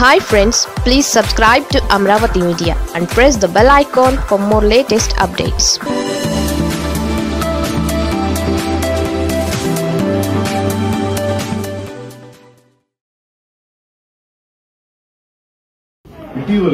Hi friends please subscribe to Amaravati media and press the bell icon for more latest updates ఇటీవల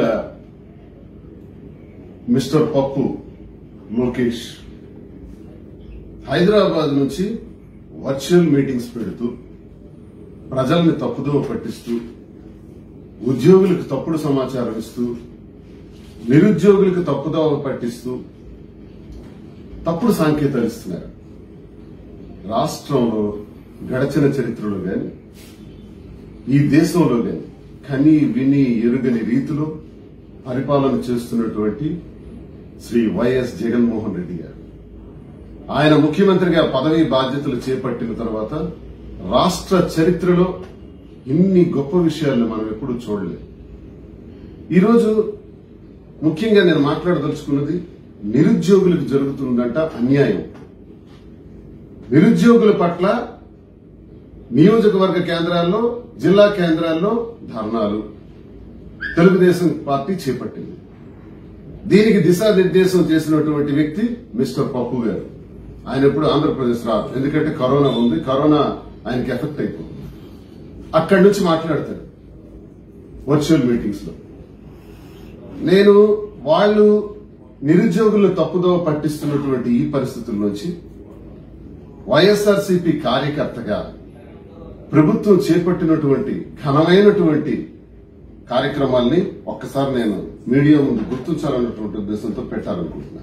mister Pappu Lokesh Hyderabad నుంచి virtual meetings పెడుతూ ప్రజల్ని తప్పుదోవ పట్టిస్తూ ఉద్యోగులకు తప్పుడు సమాచారం ఇస్తూ నిరుద్యోగులకు తప్పుదోవ పట్టిస్తూ తప్పుడు సంకేతాలు ఇస్తున్నారు రాష్ట్రంలో గడచిన చరిత్రలో గాని ఈ దేశంలో గాని కని విని ఎరుగని రీతిలో పరిపాలన చేస్తున్నటువంటి శ్రీ వైఎస్ జగన్మోహన్ రెడ్డి గారు ఆయన ముఖ్యమంత్రిగా పదవీ బాధ్యతలు చేపట్టిన తర్వాత రాష్ట్ర చరిత్రలో ఇన్ని గొప్ప విషయాలను మనం ఎప్పుడూ చూడలేదు ఈరోజు ముఖ్యంగా నేను మాట్లాడదలుచుకున్నది నిరుద్యోగులకు జరుగుతుందంట అన్యాయం నిరుద్యోగుల పట్ల నియోజకవర్గ కేంద్రాల్లో జిల్లా కేంద్రాల్లో ధర్నాలు తెలుగుదేశం పార్టీ చేపట్టింది దీనికి దిశానిర్దేశం చేసినటువంటి వ్యక్తి మిస్టర్ పప్పు గారు ఆయన ఎప్పుడు ఆంధ్రప్రదేశ్ రాదు ఎందుకంటే కరోనా ఉంది కరోనా ఆయనకి ఎఫెక్ట్ అయిపోతుంది అక్కడి నుంచి మాట్లాడతాడు వర్చువల్ మీటింగ్స్ లో నేను వాళ్ళు నిరుద్యోగులు తప్పుదోవ పట్టిస్తున్నటువంటి ఈ పరిస్థితుల నుంచి వైఎస్ఆర్సీపీ కార్యకర్తగా ప్రభుత్వం చేపట్టినటువంటి ఘనమైనటువంటి కార్యక్రమాల్ని ఒక్కసారి నేను మీడియా ముందు గుర్తించాలన్నటువంటి ఉద్దేశంతో పెట్టాలనుకుంటున్నాను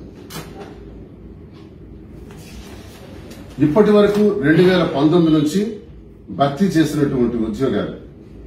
ఇప్పటి వరకు రెండు వేల పంతొమ్మిది నుంచి భర్తీ చేసినటువంటి ఉద్యోగాలు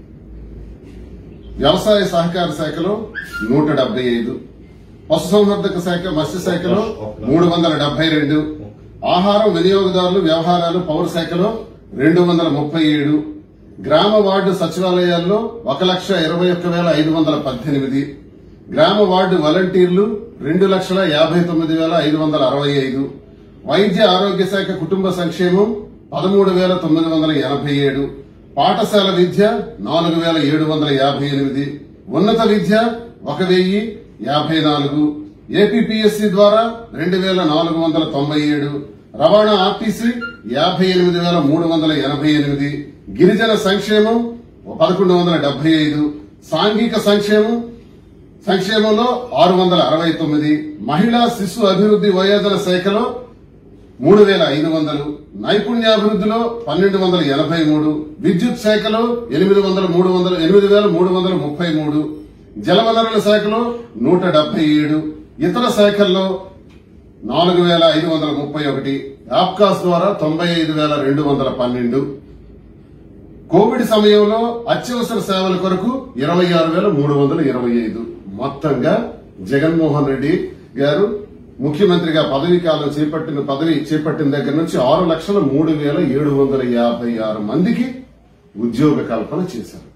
వ్యవసాయ సహకార శాఖలో నూట డెబ్బై ఐదు పశుసంవర్ధక శాఖ మత్స్య శాఖలో మూడు వందల డెబ్బై రెండు ఆహారం వినియోగదారులు వ్యవహారాలు పౌర శాఖలో రెండు వందల ముప్పై ఏడు గ్రామ వార్డు సచివాలయాల్లో ఒక లక్ష ఇరవై ఒక్క వేల ఐదు వందల పద్దెనిమిది గ్రామ వార్డు వాలంటీర్లు రెండు లక్షల యాభై తొమ్మిది వేల ఐదు వందల అరవై ఐదు వైద్య ఆరోగ్య శాఖ కుటుంబ సంక్షేమం పదమూడు వేల తొమ్మిది వందల ఎనభై ఏడు పాఠశాల విద్య నాలుగు వేల ఏడు వందల యాభై ఎనిమిది ఉన్నత విద్య ఒక వెయ్యి యాభై నాలుగు ఏపీపీఎస్సీ ద్వారా రెండు వేల నాలుగు వందల తొంభై ఏడు రవాణా ఆర్టీసీ యాభై ఎనిమిది వేల మూడు వందల ఎనభై ఎనిమిది గిరిజన సంక్షేమం పదకొండు వందల డెబ్బై ఐదు సాంఘిక సంక్షేమం సంక్షేమంలో ఆరు వందల అరవై తొమ్మిది మహిళా శిశు అభివృద్ది వయోజన శాఖలో మూడు వేల ఐదు వందలు నైపుణ్యాభివృద్ధిలో పన్నెండు వందల ఎనభై మూడు విద్యుత్ శాఖలో ఎనిమిది వందల మూడు వందల ఎనిమిది వేల మూడు వందల ముప్పై మూడు జలవనరుల శాఖలో నూట డెబ్బై ఏడు ఇతర శాఖల్లో నాలుగు వేల ఐదు వందల ముప్పై ఒకటి ఆప్కాస్ ద్వారా తొంభై ఐదు వేల రెండు వందల పన్నెండు కోవిడ్ సమయంలో అత్యవసర సేవల కొరకు ఇరవై ఆరు వేల మూడు వందల ఇరవై ఐదు మొత్తంగా జగన్మోహన్ రెడ్డి గారు ముఖ్యమంత్రిగా పదవీ కాలం చేపట్టిన పదవి చేపట్టిన దగ్గర నుంచి ఆరు లక్షల మూడు వేల ఏడు వందల యాభై ఆరు మందికి ఉద్యోగ కల్పన చేశారు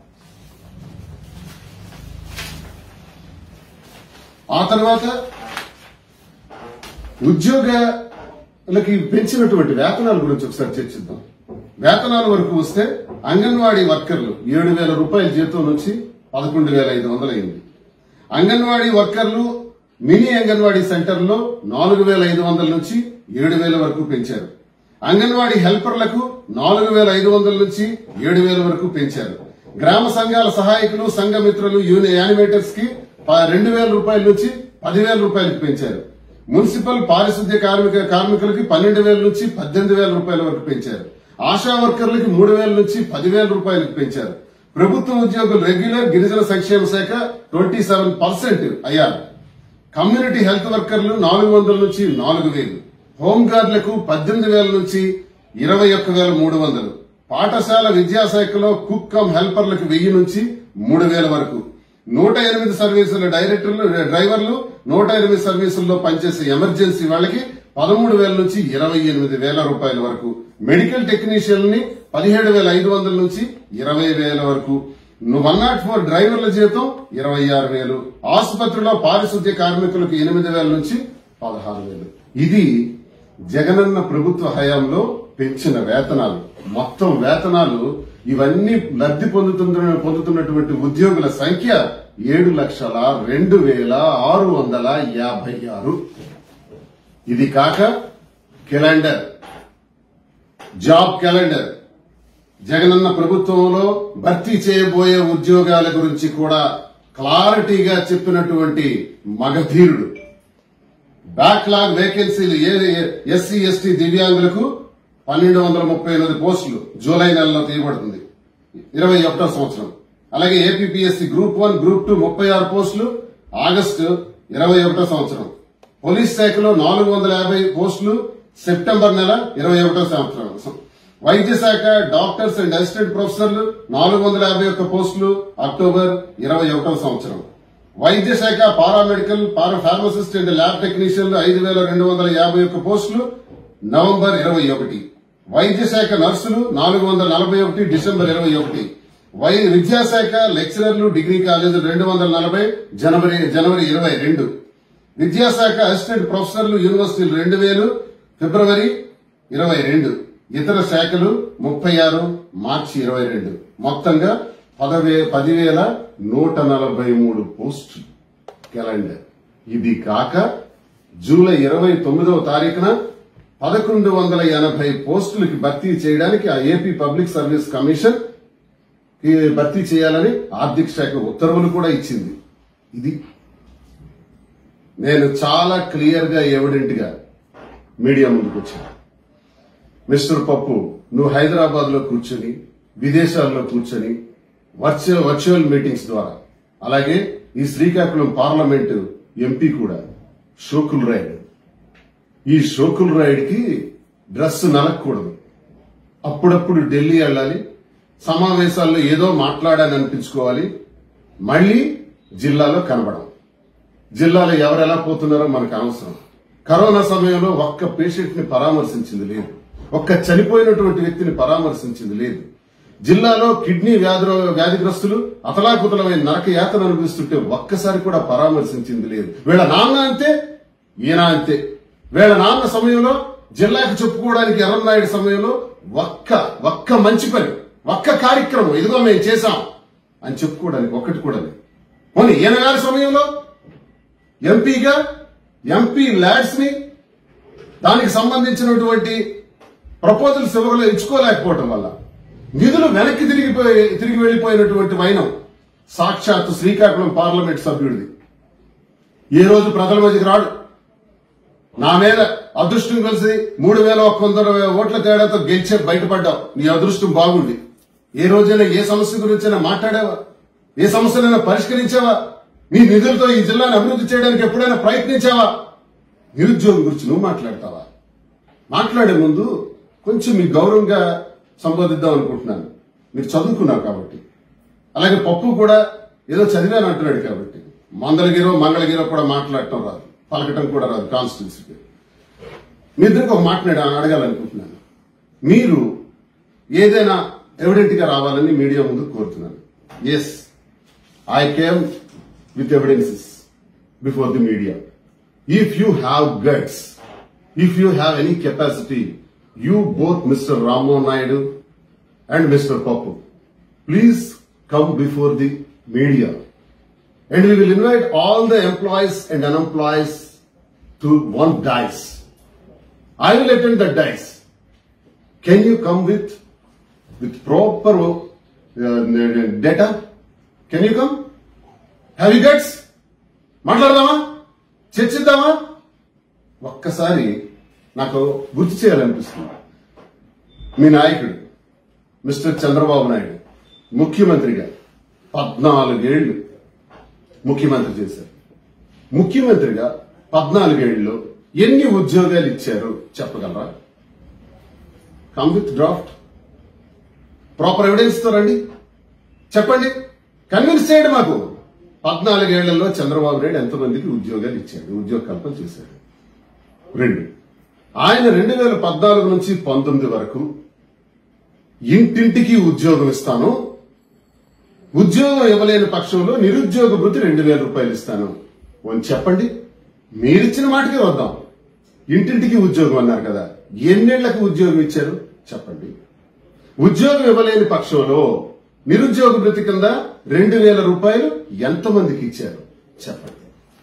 ఆ తర్వాత ఉద్యోగాలకి పెంచినటువంటి వేతనాల గురించి ఒకసారి చర్చిద్దాం వేతనాల వరకు వస్తే అంగన్వాడీ వర్కర్లు ఏడు వేల రూపాయల జీతం నుంచి పదకొండు వేల ఐదు వందలు అయింది అంగన్వాడీ వర్కర్లు మినీ అంగన్వాడీ సెంటర్లో నాలుగు వేల ఐదు వందల నుంచి ఏడు వేల వరకు పెంచారు అంగన్వాడీ హెల్పర్లకు నాలుగు వేల ఐదు వందల నుంచి ఏడు వేల వరకు పెంచారు గ్రామ సంఘాల సహాయకులు సంఘ మిత్రులు యూని యానిమేటర్స్ కి ప- రెండు వేల రూపాయల నుంచి పదివేల రూపాయలకు పెంచారు మున్సిపల్ పారిశుద్ధ్య కార్మిక కార్మికులకి పన్నెండు వేల నుంచి పద్దెనిమిది వేల రూపాయల వరకు పెంచారు ఆశా వర్కర్లకి మూడు వేల నుంచి పదివేల రూపాయలకు పెంచారు ప్రభుత్వ ఉద్యోగులు రెగ్యులర్ గిరిజన సంక్షేమ శాఖ ట్వంటీ సెవెన్ పర్సెంట్ అయ్యారు కమ్యూనిటీ హెల్త్ వర్కర్లు నాలుగు వందల నుంచి నాలుగు వేలు హోంగార్డులకు పద్దెనిమిది వేల నుంచి ఇరవై ఒక్క వేల మూడు వందలు పాఠశాల విద్యాశాఖలో కుక్ కమ్ హెల్పర్లకు వెయ్యి నుంచి మూడు వేల వరకు నూట ఎనిమిది సర్వీసుల డైరెక్టర్లు డ్రైవర్లు నూట ఎనిమిది సర్వీసుల్లో పనిచేసే ఎమర్జెన్సీ వాళ్ళకి పదమూడు వేల నుంచి ఇరవై ఎనిమిది వేల రూపాయల వరకు మెడికల్ టెక్నీషియన్ ని పదిహేడు వేల ఐదు వందల నుంచి ఇరవై వేల వరకు వన్ నాట్ ఫోర్ డ్రైవర్ల జీతం ఇరవై ఆరు వేలు ఆసుపత్రిలో పారిశుద్ధ్య కార్మికులకు ఎనిమిది వేల నుంచి పదహారు వేలు ఇది జగనన్న ప్రభుత్వ హయాంలో పెంచిన వేతనాలు మొత్తం వేతనాలు ఇవన్నీ లబ్ధి పొందుతున్న పొందుతున్నటువంటి ఉద్యోగుల సంఖ్య ఏడు లక్షల రెండు వేల ఆరు వందల యాభై ఆరు ఇది కాక క్యాలెండర్ జాబ్ క్యాలెండర్ జగనన్న ప్రభుత్వంలో భర్తీ చేయబోయే ఉద్యోగాల గురించి కూడా క్లారిటీగా చెప్పినటువంటి మగధీరుడు బ్యాక్లాగ్ వేకెన్సీలు ఎస్సీ ఎస్టీ దివ్యాంగులకు పన్నెండు వందల ముప్పై ఎనిమిది పోస్టులు జూలై నెలలో తీయబడుతుంది ఇరవై ఒకటో సంవత్సరం అలాగే APPSC group one group two ముప్పై ఆరు పోస్టులు ఆగస్టు ఇరవై ఒకటో సంవత్సరం పోలీస్ శాఖలో నాలుగు వందల యాభై పోస్టులు సెప్టెంబర్ నెల ఇరవై ఒకటో సంవత్సరం వైద్య శాఖ డాక్టర్స్ అండ్ అసిస్టెంట్ ప్రొఫెసర్లు నాలుగు వందల యాభై ఒక్క పోస్టులు అక్టోబర్ ఇరవై ఒకటో సంవత్సరం వైద్య శాఖ paramedical para pharmacist and lab టెక్నీషియన్లు ఐదు వేల రెండు వందల యాభై ఒక్క పోస్టులు నవంబర్ ఇరవై ఒకటి వైద్య శాఖ నర్సులు నాలుగు వందల నలభై ఒకటి డిసెంబర్ ఇరవై ఒకటి వై విద్యాశాఖ లెక్చరర్లు డిగ్రీ కాలేజీలు రెండు వందల నలభై జనవరి జనవరి ఇరవై రెండు విద్యాశాఖ అసిస్టెంట్ ప్రొఫెసర్లు యూనివర్సిటీలు రెండు వేలు ఫిబ్రవరి ఇరవై రెండు ఇతర శాఖలు ముప్పై ఆరు మార్చి ఇరవై రెండు మొత్తంగా పదవే పదివేల నూట నలభై మూడు పోస్టులు క్యాలెండర్ ఇది కాక జూలై ఇరవై తొమ్మిదవ తారీఖున పదకొండు వందల ఎనభై పోస్టులకి భర్తీ చేయడానికి ఆ ఏపీ పబ్లిక్ సర్వీస్ కమిషన్ ఈ భర్తీ చేయాలని ఆర్థిక శాఖ ఉత్తర్వులు కూడా ఇచ్చింది ఇది నేను చాలా క్లియర్ గా ఎవిడెంట్ గా మీడియా ముందుకు వచ్చాను మిస్టర్ పప్పు నువ్వు హైదరాబాద్ లో కూర్చొని విదేశాల్లో కూర్చొని వర్చువల్ వర్చువల్ మీటింగ్స్ ద్వారా అలాగే ఈ శ్రీకాకుళం పార్లమెంటు ఎంపీ కూడా షోకుల్ రైడ్ ఈ షోకుల్ రైడ్ కి డ్రెస్ నలగకూడదు అప్పుడప్పుడు ఢిల్లీ వెళ్ళాలి సమావేశాల్లో ఏదో మాట్లాడాలని అనిపించుకోవాలి మళ్ళీ జిల్లాలో కనబడం జిల్లాలో ఎవరు ఎలా పోతున్నారో మనకు అవసరం కరోనా సమయంలో ఒక్క పేషెంట్ ని పరామర్శించింది లేదు ఒక్క చనిపోయినటువంటి వ్యక్తిని పరామర్శించింది లేదు జిల్లాలో కిడ్నీ వ్యాధి వ్యాధిగ్రస్తులు అతలాకుతలమైన నరక యాతన అనుభవిస్తుంటే ఒక్కసారి కూడా పరామర్శించింది లేదు వీళ్ళ నాన్న అంతే ఈయన అంతే వీళ్ళ నాన్న సమయంలో జిల్లాకు చెప్పుకోవడానికి ఎర్రనాయుడు సమయంలో ఒక్క ఒక్క మంచి పని ఒక్క కార్యక్రమం ఇదిగో మేము చేశాం అని చెప్పుకోవడానికి ఒక్కటి కూడా లేదు పోనీ ఈయన గారి సమయంలో ఎంపీగా ఎంపీ ల్యాడ్స్ ని దానికి సంబంధించినటువంటి ప్రపోజల్స్ ఎవరిలో ఇచ్చుకోలేకపోవటం వల్ల నిధులు వెనక్కి తిరిగిపోయి తిరిగి వెళ్లిపోయినటువంటి వైనం సాక్షాత్తు శ్రీకాకుళం పార్లమెంట్ సభ్యుడిది ఏ రోజు ప్రజల మధ్యకి రాడు నా మీద అదృష్టం కలిసి మూడు వేల ఒక్క వందల ఓట్ల తేడాతో గెలిచే బయటపడ్డావు నీ అదృష్టం బాగుంది ఏ రోజైనా ఏ సమస్య గురించైనా మాట్లాడావా ఏ సమస్యనైనా పరిష్కరించావా నీ నిధులతో ఈ జిల్లాను అభివృద్ధి చేయడానికి ఎప్పుడైనా ప్రయత్నించావా నిరుద్యోగం గురించి నువ్వు మాట్లాడతావా మాట్లాడే ముందు కొంచెం మీ గౌరవంగా సంబోధిద్దాం అనుకుంటున్నాను మీరు చదువుకున్నారు కాబట్టి అలాగే పప్పు కూడా ఏదో చదివాను అంటున్నాడు కాబట్టి మందలగిరో మంగళగిరో కూడా మాట్లాడటం రాదు పలకటం కూడా రాదు కాన్స్టిట్యూన్సీకి మీ ఇద్దరికి ఒక మాట నేను అడగాలనుకుంటున్నాను మీరు ఏదైనా ఎవిడెంట్ గా రావాలని మీడియా ముందు కోరుతున్నాను yes I came with evidences before the media if you have guts if you have any capacity you both mister Rammohan Naidu and mister Pappu please come before the media. And we will invite all the employees and unemployees to one dice. I will attend the dice. Can you come with with proper uh, data? Can you come? Have you guts? మాట్లాడదామా చర్చిద్దామా ఒక్కసారి నాకు గుర్తు చేయాలనిపిస్తుంది మీ నాయకుడు mister Chandrababu Naidu ముఖ్యమంత్రిగా పద్నాలుగేళ్లు ముఖ్యమంత్రి చేశారు ముఖ్యమంత్రిగా పద్నాలుగేళ్లలో ఎన్ని ఉద్యోగాలు ఇచ్చారు చెప్పగలరా come with draft proper evidence తో రండి చెప్పండి కన్విన్స్ చేయండి మాకు పద్నాలుగేళ్లలో చంద్రబాబు నాయుడు ఎంతమందికి ఉద్యోగాలు ఇచ్చాడు ఉద్యోగ కల్పన చేశాడు రెండు ఆయన రెండు వేల పద్నాలుగు నుంచి పంతొమ్మిది వరకు ఇంటింటికి ఉద్యోగం ఇస్తాను ఉద్యోగం ఇవ్వలేని పక్షంలో నిరుద్యోగ భృతి రెండు వేల రూపాయలు ఇస్తాను అని చెప్పండి మీరిచ్చిన మాటకే వద్దాం ఇంటింటికి ఉద్యోగం అన్నారు కదా ఎన్నేళ్లకు ఉద్యోగం ఇచ్చారు చెప్పండి ఉద్యోగం ఇవ్వలేని పక్షంలో నిరుద్యోగ భృతి కింద రెండు వేల రూపాయలు ఎంతమందికి ఇచ్చారు చెప్పండి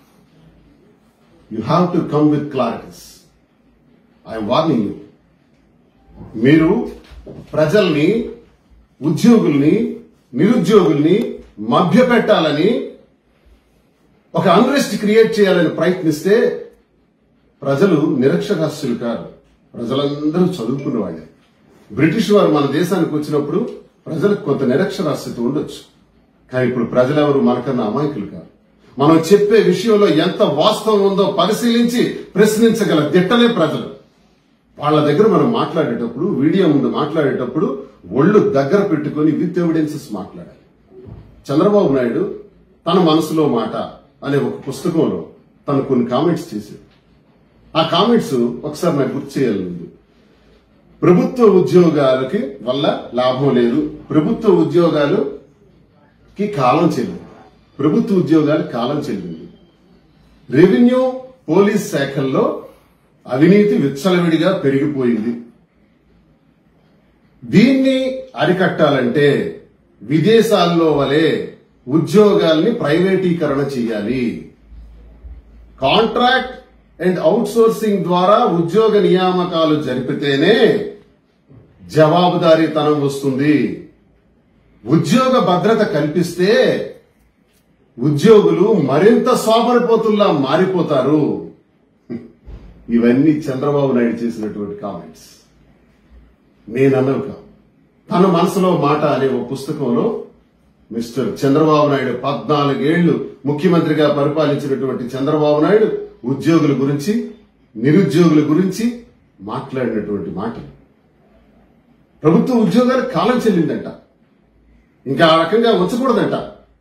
you have to come with clarities I'm warning you మీరు ప్రజల్ని ఉద్యోగుల్ని నిరుద్యోగుల్ని మభ్యపెట్టాలని ఒక అన్రెస్ట్ క్రియేట్ చేయాలని ప్రయత్నిస్తే ప్రజలు నిరక్షరాస్యులు కాదు ప్రజలందరూ చదువుకున్న వాళ్ళే బ్రిటిష్ వారు మన దేశానికి వచ్చినప్పుడు ప్రజలకు కొంత నిరక్షరాస్యత ఉండొచ్చు కానీ ఇప్పుడు ప్రజలెవరు మనకన్నా అమాయకులు కాదు మనం చెప్పే విషయంలో ఎంత వాస్తవం ఉందో పరిశీలించి ప్రశ్నించగల దిట్టనే ప్రజలు వాళ్ళ దగ్గర మనం మాట్లాడేటప్పుడు వీడియో ముందు మాట్లాడేటప్పుడు ఒళ్ళు దగ్గర పెట్టుకొని విత్ ఎవిడెన్సెస్ మాట్లాడాలి చంద్రబాబు నాయుడు తన మనసులో మాట అనే ఒక పుస్తకంలో తను కొన్ని కామెంట్స్ చేశాడు ఆ కామెంట్స్ ఒకసారి నాకు గుర్తు చేయాలి ముందు ప్రభుత్వ ఉద్యోగాలకి వల్ల లాభం లేదు ప్రభుత్వ ఉద్యోగాలుకి కాలం చెల్లింది ప్రభుత్వ ఉద్యోగాలు కాలం చెల్లింది రెవెన్యూ పోలీస్ శాఖల్లో అవినీతి విచ్చలవిడిగా పెరిగిపోయింది దీన్ని అరికట్టాలంటే విదేశాల్లో వలె ఉద్యోగాల్ని ప్రైవేటీకరణ చేయాలి కాంట్రాక్ట్ అండ్ అవుట్ సోర్సింగ్ ద్వారా ఉద్యోగ నియామకాలు జరిపితేనే జవాబుదారీతనం వస్తుంది ఉద్యోగ భద్రత కల్పిస్తే ఉద్యోగులు మరింత సోపరిపోతుల్లా మారిపోతారు ఇవన్నీ చంద్రబాబు నాయుడు చేసినటువంటి కామెంట్స్ నేనన్నవి కాదు తన మనసులో మాట అనే ఒక పుస్తకంలో మిస్టర్ చంద్రబాబు నాయుడు పద్నాలుగేళ్లు ముఖ్యమంత్రిగా పరిపాలించినటువంటి చంద్రబాబు నాయుడు ఉద్యోగుల గురించి నిరుద్యోగుల గురించి మాట్లాడినటువంటి మాటలు ప్రభుత్వ ఉద్యోగాలు కాలం చెల్లిందంట ఇంకా ఆ రకంగా ఉంచకూడదంట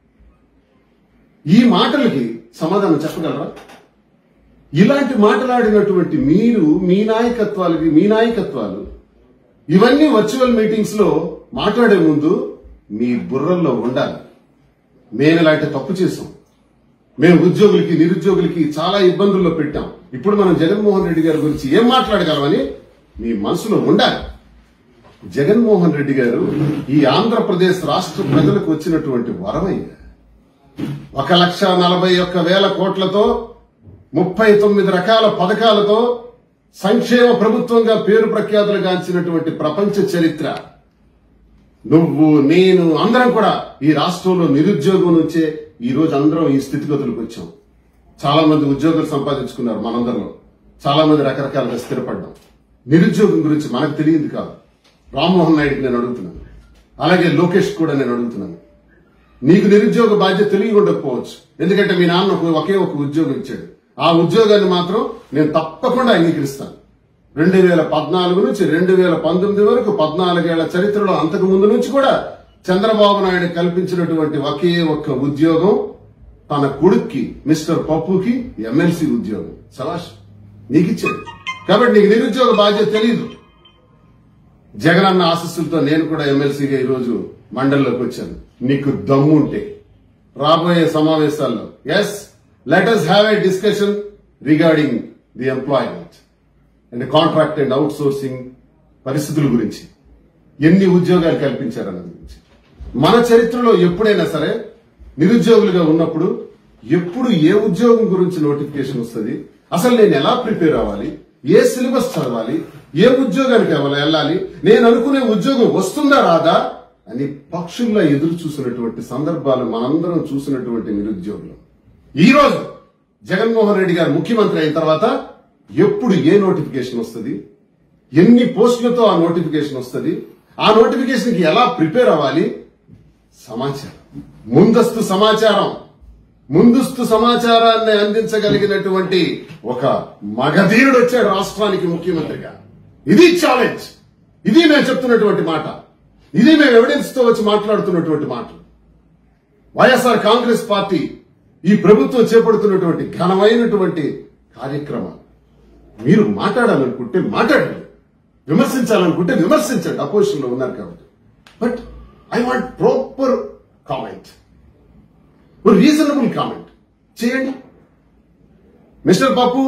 ఈ మాటలకి సమాధానం చెప్పగలరా ఇలాంటి మాట్లాడినటువంటి మీరు మీ నాయకత్వాలకి మీ నాయకత్వాలు ఇవన్నీ వర్చువల్ మీటింగ్స్ లో మాట్లాడే ముందు మీ బుర్రల్లో ఉండాలి మేము ఇలాంటి తప్పు చేసాం మేము ఉద్యోగులకి నిరుద్యోగులకి చాలా ఇబ్బందుల్లో పెట్టాం ఇప్పుడు మనం జగన్మోహన్ రెడ్డి గారి గురించి ఏం మాట్లాడగలమని మీ మనసులో ఉండాలి జగన్మోహన్ రెడ్డి గారు ఈ ఆంధ్రప్రదేశ్ రాష్ట్ర ప్రజలకు వచ్చినటువంటి వరమయ్య ఒక లక్ష నలభై ఒక్క వేల కోట్లతో ముప్పై తొమ్మిది రకాల పథకాలతో సంక్షేమ ప్రభుత్వంగా పేరు ప్రఖ్యాతులు గాంచినటువంటి ప్రపంచ చరిత్ర నువ్వు నేను అందరం కూడా ఈ రాష్ట్రంలో నిరుద్యోగం నుంచే ఈ రోజు అందరం ఈ స్థితిగతులకు వచ్చాం చాలా మంది ఉద్యోగులు సంపాదించుకున్నారు మనందరిలో చాలా మంది రకరకాలుగా స్థిరపడ్డాం నిరుద్యోగం గురించి మనకు తెలియదు కాదు రామ్మోహన్ నాయుడుకి నేను అడుగుతున్నాను అలాగే లోకేష్ కూడా నేను అడుగుతున్నాను నీకు నిరుద్యోగ బాధ్యత తెలియ ఉండకపోవచ్చు ఎందుకంటే మీ నాన్న ఒక- ఒకే ఒక ఉద్యోగం ఇచ్చాడు ఆ ఉద్యోగాన్ని మాత్రం నేను తప్పకుండా అంగీకరిస్తాను రెండు వేల పద్నాలుగు నుంచి రెండు వేల పంతొమ్మిది వరకు పద్నాలుగేళ్ల చరిత్రలో అంతకు ముందు నుంచి కూడా చంద్రబాబు నాయుడు కల్పించినటువంటి ఒకే ఒక్క ఉద్యోగం తన కొడుక్కి మిస్టర్ పప్పుకి ఎమ్మెల్సీ ఉద్యోగం సవాష్ నీకు ఇచ్చాడు కాబట్టి నీకు నిరుద్యోగ బాధ్యత తెలియదు జగనన్న ఆశస్సులతో నేను కూడా ఎమ్మెల్సీగా ఈరోజు మండలిలోకి వచ్చాను నీకు దమ్ముంటే రాబోయే సమావేశాల్లో yes let us have a discussion regarding the employment and contract and outsourcing పరిస్థితుల గురించి ఎన్ని ఉద్యోగాలు కల్పించారన్నది గురించి మన చరిత్రలో ఎప్పుడైనా సరే నిరుద్యోగులుగా ఉన్నప్పుడు ఎప్పుడు ఏ ఉద్యోగం గురించి నోటిఫికేషన్ వస్తుంది అసలు నేను ఎలా ప్రిపేర్ అవ్వాలి ఏ సిలబస్ చదవాలి ఏ ఉద్యోగానికి ఎవరు వెళ్ళాలి నేను అనుకునే ఉద్యోగం వస్తుందా రాదా అని పక్షుల్లా ఎదురు చూసినటువంటి సందర్భాలు మనందరం చూసినటువంటి నిరుద్యోగులు ఈ రోజు జగన్మోహన్ రెడ్డి గారు ముఖ్యమంత్రి అయిన తర్వాత ఎప్పుడు ఏ నోటిఫికేషన్ వస్తుంది ఎన్ని పోస్టులతో ఆ నోటిఫికేషన్ వస్తుంది ఆ నోటిఫికేషన్ కి ఎలా ప్రిపేర్ అవ్వాలి సమాచారం ముందస్తు సమాచారం ముందస్తు సమాచారాన్ని అందించగలిగినటువంటి ఒక మగధీరుడు వచ్చాడు రాష్ట్రానికి ముఖ్యమంత్రిగా ఇది ఛాలెంజ్ ఇది మేము చెప్తున్నటువంటి మాట ఇది మేము ఎవిడెన్స్ తో వచ్చి మాట్లాడుతున్నటువంటి మాట వైఎస్ఆర్ కాంగ్రెస్ పార్టీ ఈ ప్రభుత్వం చేపడుతున్నటువంటి ఘనమైనటువంటి కార్యక్రమాలు మీరు మాట్లాడాలనుకుంటే మాట్లాడండి విమర్శించాలనుకుంటే విమర్శించండి అపోజిషన్ లో ఉన్నారు కాబట్టి but I want proper comment reasonable comment చేయండి మిస్టర్ పప్పు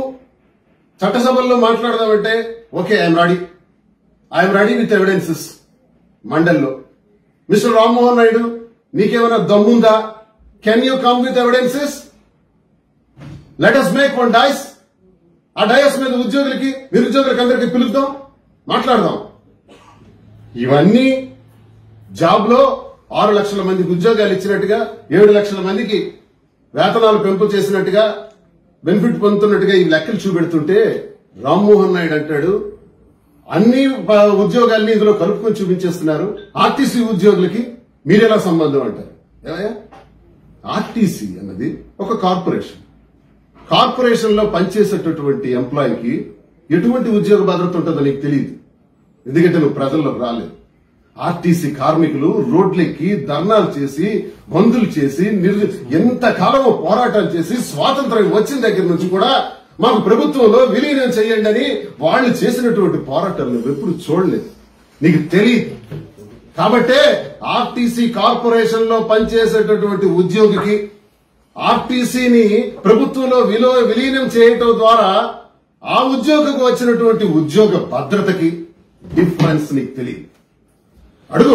చట్టసభల్లో మాట్లాడదామంటే okay I'm ready I'm ready with evidences మండల్లో మిస్టర్ రామ్మోహన్ నాయుడు నీకేమైనా దమ్ముందా can you come with evidences let us make one dais ఆ డయస్ మీద ఉద్యోగులకి నిరుద్యోగులకి అందరికి పిలుద్దాం మాట్లాడదాం ఇవన్నీ జాబ్ లో ఆరు లక్షల మందికి ఉద్యోగాలు ఇచ్చినట్టుగా ఏడు లక్షల మందికి వేతనాలు పెంపు చేసినట్టుగా బెనిఫిట్ పొందుతున్నట్టుగా ఈ లెక్కలు చూపెడుతుంటే రామ్మోహన్ నాయుడు అంటాడు అన్ని ప- ఉద్యోగాల్ని ఇందులో కలుపుకొని చూపించేస్తున్నారు ఆర్టీసీ ఉద్యోగులకి మీరెలా సంబంధం అంటారు ఏమయ్యా ఆర్టీసీ అన్నది ఒక కార్పొరేషన్ కార్పొరేషన్ లో పనిచేసేటటువంటి ఎంప్లాయీకి ఎటువంటి ఉద్యోగ భద్రత ఉంటుందో నీకు తెలియదు ఎందుకంటే నువ్వు ప్రజల్లోకి రాలేదు ఆర్టీసీ కార్మికులు రోడ్లెక్కి ధర్నాలు చేసి బందులు చేసి నిర్- ఎంత కాలమో పోరాటాలు చేసి స్వాతంత్రం వచ్చిన దగ్గర నుంచి కూడా మాకు ప్రభుత్వంలో విలీనం చేయండి అని వాళ్ళు చేసినటువంటి పోరాటాలు నువ్వు ఎప్పుడు చూడలేదు నీకు తెలియదు కాబట్టే ఆర్టీసీ కార్పొరేషన్ లో పనిచేసేటటువంటి ఉద్యోగికి ఆర్టీసీని ప్రభుత్వంలో విలో విలీనం చేయటం ద్వారా ఆ ఉద్యోగకు వచ్చినటువంటి ఉద్యోగ భద్రతకి డిఫరెన్స్ నీకు తెలియదు అడుగు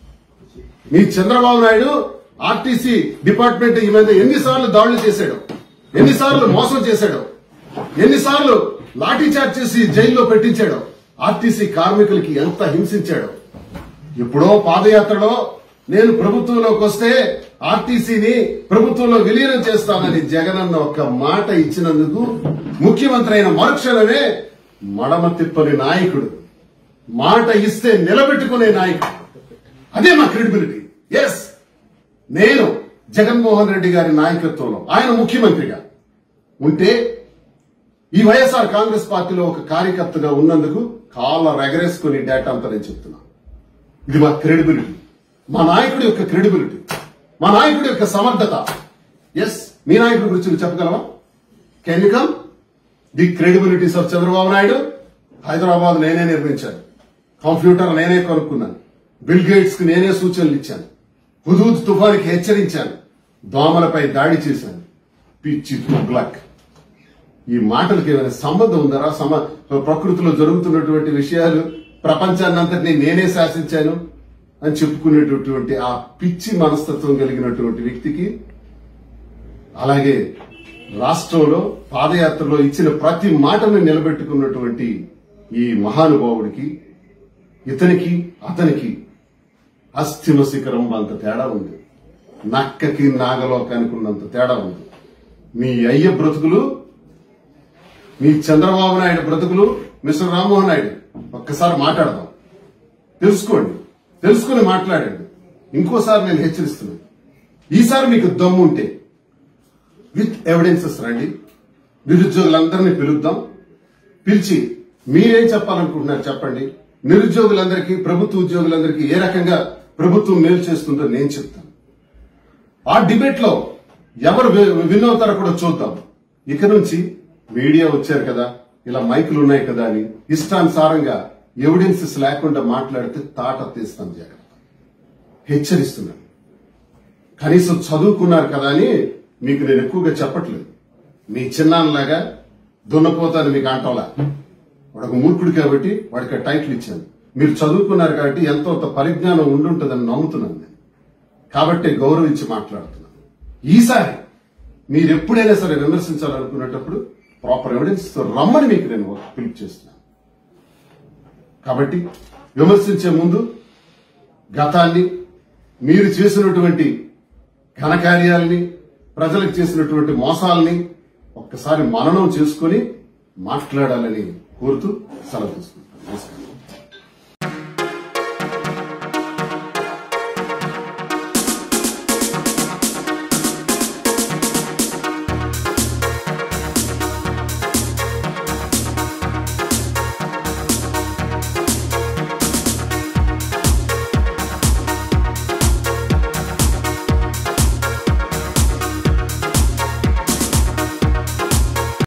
మీ చంద్రబాబు నాయుడు ఆర్టీసీ డిపార్ట్మెంట్ ఈ మీద ఎన్నిసార్లు దాడులు చేశాడు ఎన్నిసార్లు మోసం చేశాడు ఎన్నిసార్లు లాఠీ చార్జ్ చేసి జైల్లో పెట్టించాడు ఆర్టీసీ కార్మికులకి ఎంత హింసించాడు ఎప్పుడో పాదయాత్రలో నేను ప్రభుత్వంలోకి వస్తే ఆర్టీసీని ప్రభుత్వంలో విలీనం చేస్తానని జగనన్న ఒక్క మాట ఇచ్చినందుకు ముఖ్యమంత్రి అయిన మరుక్షణమే మడమ తిప్పని నాయకుడు మాట ఇస్తే నిలబెట్టుకునే నాయకుడు అదే మా క్రెడిబిలిటీ ఎస్ నేను జగన్మోహన్ రెడ్డి గారి నాయకత్వంలో ఆయన ముఖ్యమంత్రిగా ఉంటే ఈ వైఎస్ఆర్ కాంగ్రెస్ పార్టీలో ఒక కార్యకర్తగా ఉన్నందుకు కాళ్ళ రెగరేసుకుని డేటా అంతా నేను చెప్తున్నా ఇది మా క్రెడిబిలిటీ మా నాయకుడి యొక్క క్రెడిబిలిటీ మా నాయకుడి యొక్క సమర్థత ఎస్ మీ నాయకుడి గురించి నువ్వు చెప్పగలవా can you come the credibilities of Chandrababu Naidu Hyderabad నేనే నిర్మించాను కంప్యూటర్ నేనే కొనుక్కున్నాను బిల్ గేట్స్ కి నేనే సూచనలు ఇచ్చాను హుదూద్ తుఫానికి హెచ్చరించాను దోమలపై దాడి చేశాను పిచ్చి బ్లాక్ ఈ మాటలకు ఏమైనా సంబంధం ఉందరా సమ ప్రకృతిలో జరుగుతున్నటువంటి విషయాలు ప్రపంచాన్నంతటినీ నేనే శాసించాను అని చెప్పుకునేటటువంటి ఆ పిచ్చి మనస్తత్వం కలిగినటువంటి వ్యక్తికి అలాగే రాష్ట్రంలో పాదయాత్రలో ఇచ్చిన ప్రతి మాటను నిలబెట్టుకున్నటువంటి ఈ మహానుభావుడికి ఇతనికి అతనికి అస్థిమ శిఖరం అంత తేడా ఉంది నక్కకి నాగలోకానికి ఉన్నంత తేడా ఉంది మీ అయ్య బ్రతుకులు మీ చంద్రబాబు నాయుడు బ్రతుకులు మిస్టర్ రామ్మోహన్ నాయుడు ఒక్కసారి మాట్లాడదాం తెలుసుకోండి తెలుసుకుని మాట్లాడండి ఇంకోసారి నేను హెచ్చరిస్తున్నాను ఈసారి మీకు దమ్ము ఉంటే విత్ ఎవిడెన్సెస్ రండి నిరుద్యోగులందరినీ పిలుద్దాం పిలిచి మీరేం చెప్పాలనుకుంటున్నారు చెప్పండి నిరుద్యోగులందరికీ ప్రభుత్వ ఉద్యోగులందరికీ ఏ రకంగా ప్రభుత్వం మేలు చేస్తుందో నేను చెప్తాను ఆ డిబేట్ లో ఎవరు వి- విన్ అవుతారో కూడా చూద్దాం ఇక నుంచి మీడియా వచ్చారు కదా ఇలా మైకులు ఉన్నాయి కదా అని ఇష్టానుసారంగా ఎవిడెన్సెస్ లేకుండా మాట్లాడితే తాట తీస్తాను జాగ్రత్త హెచ్చరిస్తున్నాను కనీసం చదువుకున్నారు కదా అని మీకు నేను ఎక్కువగా చెప్పట్లేదు మీ చిన్నాన్నలాగా దున్నపోతాను మీకు అంటోలా వాడు ఒక మూర్ఖుడు కాబట్టి వాడికి ఆ టైటిల్ ఇచ్చాను మీరు చదువుకున్నారు కాబట్టి ఎంతో అంత పరిజ్ఞానం ఉండుంటుందని నమ్ముతున్నాను నేను కాబట్టి గౌరవించి మాట్లాడుతున్నాను ఈసారి మీరు ఎప్పుడైనా సరే విమర్శించాలనుకునేటప్పుడు ప్రాపర్ ఎవిడెన్స్ తో రమ్మని మీకు నేను పిలుపు చేస్తున్నాను కాబట్టి విమర్శించే ముందు గతాన్ని మీరు చేసినటువంటి ఘనకార్యాలని ప్రజలకు చేసినటువంటి మోసాలని ఒక్కసారి మననం చేసుకొని మాట్లాడాలని కోరుతూ సెలవు తీసుకుంటాను నమస్కారం